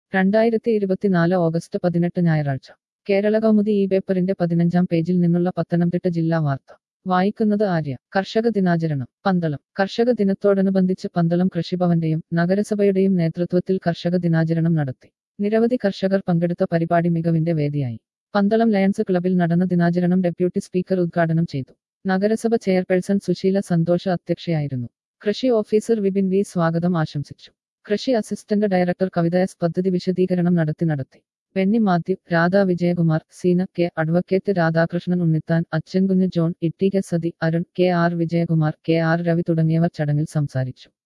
രണ്ടായിരത്തി ഇരുപത്തിനാല് ഓഗസ്റ്റ് പതിനെട്ട് ഞായറാഴ്ച കേരള കൗമുദി ഈ പേപ്പറിന്റെ പതിനഞ്ചാം പേജിൽ നിന്നുള്ള പത്തനംതിട്ട ജില്ലാ വാർത്ത വായിക്കുന്നത് ആര്യ കർഷക ദിനാചരണം പന്തളം കർഷക ദിനത്തോടനുബന്ധിച്ച് പന്തളം കൃഷിഭവന്റെയും നഗരസഭയുടെയും നേതൃത്വത്തിൽ കർഷക ദിനാചരണം നടത്തി നിരവധി കർഷകർ പങ്കെടുത്ത പരിപാടി മികവിന്റെ വേദിയായി പന്തളം ലയൺസ് ക്ലബിൽ നടന്ന ദിനാചരണം ഡെപ്യൂട്ടി സ്പീക്കർ ഉദ്ഘാടനം ചെയ്തു നഗരസഭ ചെയർപേഴ്സൺ സുശീല സന്തോഷ അധ്യക്ഷയായിരുന്നു കൃഷി ഓഫീസർ വിപിൻ വി സ്വാഗതം ആശംസിച്ചു കൃഷി അസിസ്റ്റന്റ് ഡയറക്ടർ കവിത എസ് പദ്ധതി വിശദീകരണം നടത്തി നടത്തി Benny Mathew Radha Vijayakumar Seena K advocate Radhakrishnan Unnithan Achankunju John Itty K Sathi Arun K R Vijayakumar K R Ravi തുടങ്ങിയവർ ചടങ്ങിൽ സംസാരിച്ചു